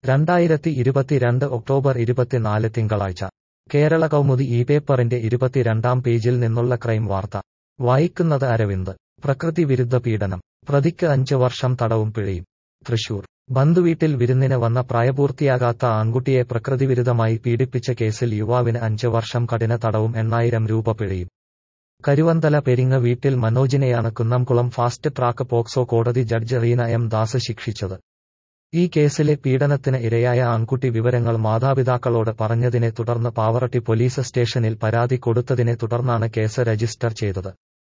രണ്ടായിരത്തി ഇരുപത്തിരണ്ട് ഒക്ടോബർ ഇരുപത്തിനാല് തിങ്കളാഴ്ച കേരള കൗമുദി ഈ പേപ്പറിന്റെ ഇരുപത്തിരണ്ടാം പേജിൽ നിന്നുള്ള ക്രൈം വാർത്ത വായിക്കുന്നത് അരവിന്ദ് പ്രകൃതി വിരുദ്ധ പീഡനം പ്രതിക്ക് അഞ്ച് വർഷം തടവും പിഴയും തൃശൂർ ബന്ധുവീട്ടിൽ വിരുന്നിന് വന്ന പ്രായപൂർത്തിയാകാത്ത ആൺകുട്ടിയെ പ്രകൃതിവിരുദ്ധമായി പീഡിപ്പിച്ച കേസിൽ യുവാവിന് അഞ്ച് വർഷം കഠിന തടവും എണ്ണായിരം രൂപ പിഴയും കരുവന്തല പെരിങ്ങ വീട്ടിൽ മനോജിനെയാണ് കുന്നംകുളം ഫാസ്റ്റ് ട്രാക്ക് പോക്സോ കോടതി ജഡ്ജ് റീന എം ദാസ് ശിക്ഷിച്ചത് ഈ കേസിലെ പീഡനത്തിന് ഇരയായ ആൺകുട്ടി വിവരങ്ങൾ മാതാപിതാക്കളോട് പറഞ്ഞതിനെ തുടർന്ന് പാവറട്ടി പോലീസ് സ്റ്റേഷനിൽ പരാതി കൊടുത്തതിനെ തുടർന്നാണ് കേസ് രജിസ്റ്റർ ചെയ്തത്